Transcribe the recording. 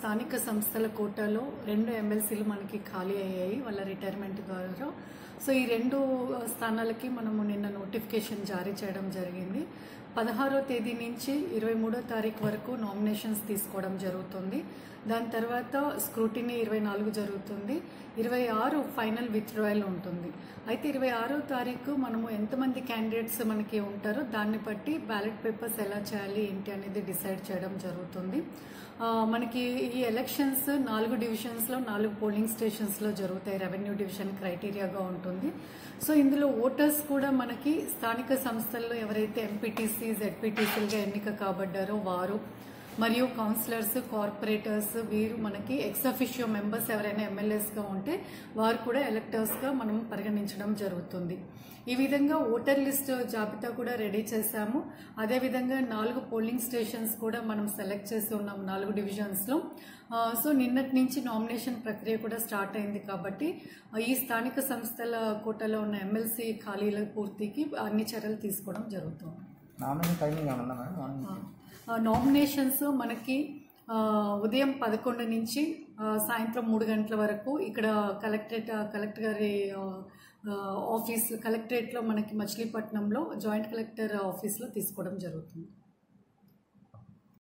స్థానిక సంస్థల కోటాలో రెండు ఎమ్మెల్సీలు మనకి ఖాళీ అయ్యాయి వాళ్ళ రిటైర్మెంట్ ద్వారా సో ఈ రెండు స్థానాలకి మనము నిన్న నోటిఫికేషన్ జారీ చేయడం జరిగింది పదహారో తేదీ నుంచి ఇరవై మూడో తారీఖు వరకు నామినేషన్స్ తీసుకోవడం జరుగుతుంది దాని తర్వాత స్క్రూటినీ ఇరవై నాలుగు జరుగుతుంది ఇరవై ఆరు ఫైనల్ విత్డ్రాయల్ ఉంటుంది అయితే ఇరవై ఆరో తారీఖు మనము ఎంతమంది క్యాండిడేట్స్ మనకి ఉంటారో దాన్ని బట్టి బ్యాలెట్ పేపర్స్ ఎలా చేయాలి ఏంటి అనేది డిసైడ్ చేయడం జరుగుతుంది ఆ, మనకి ఈ ఎలక్షన్స్ నాలుగు డివిజన్స్లో నాలుగు పోలింగ్ స్టేషన్స్లో జరుగుతాయి రెవెన్యూ డివిజన్ క్రైటీరియాగా ఉంటుంది సో ఇందులో ఓటర్స్ కూడా మనకి స్థానిక సంస్థల్లో ఎవరైతే ఎంపీటీసీ జెడ్పీటీసీలుగా ఎన్నిక కాబడ్డారో వారు మరియు కౌన్సిలర్స్ కార్పొరేటర్స్ వీరు మనకి ఎక్స్ అఫిషియో మెంబర్స్ ఎవరైనా ఎమ్మెల్యేస్గా ఉంటే వారు కూడా ఎలక్టర్స్గా మనం పరిగణించడం జరుగుతుంది ఈ విధంగా ఓటర్ లిస్ట్ జాబితా కూడా రెడీ చేశాము అదేవిధంగా నాలుగు పోలింగ్ స్టేషన్స్ కూడా మనం సెలెక్ట్ చేసి ఉన్నాం నాలుగు డివిజన్స్లో ఆ, సో నిన్నటి నుంచి నామినేషన్ ప్రక్రియ కూడా స్టార్ట్ అయింది కాబట్టి ఆ, ఈ స్థానిక సంస్థల కోటలో ఉన్న ఎమ్మెల్సీ ఖాళీల పూర్తికి అన్ని చర్యలు తీసుకోవడం జరుగుతుంది నామినేషన్ టైమింగ్ ఏమన్నా ఉందా మేడం మార్నింగ్ ఆ, నామినేషన్స్ మనకి ఆ, ఉదయం పదకొండు నుంచి ఆ, సాయంత్రం మూడు గంటల వరకు ఇక్కడ కలెక్టరేట్ కలెక్టర్ గారి ఆ, ఆ, ఆఫీస్ కలెక్టరేట్లో మనకి మచిలీపట్నంలో జాయింట్ కలెక్టర్ ఆఫీస్లో తీసుకోవడం జరుగుతుంది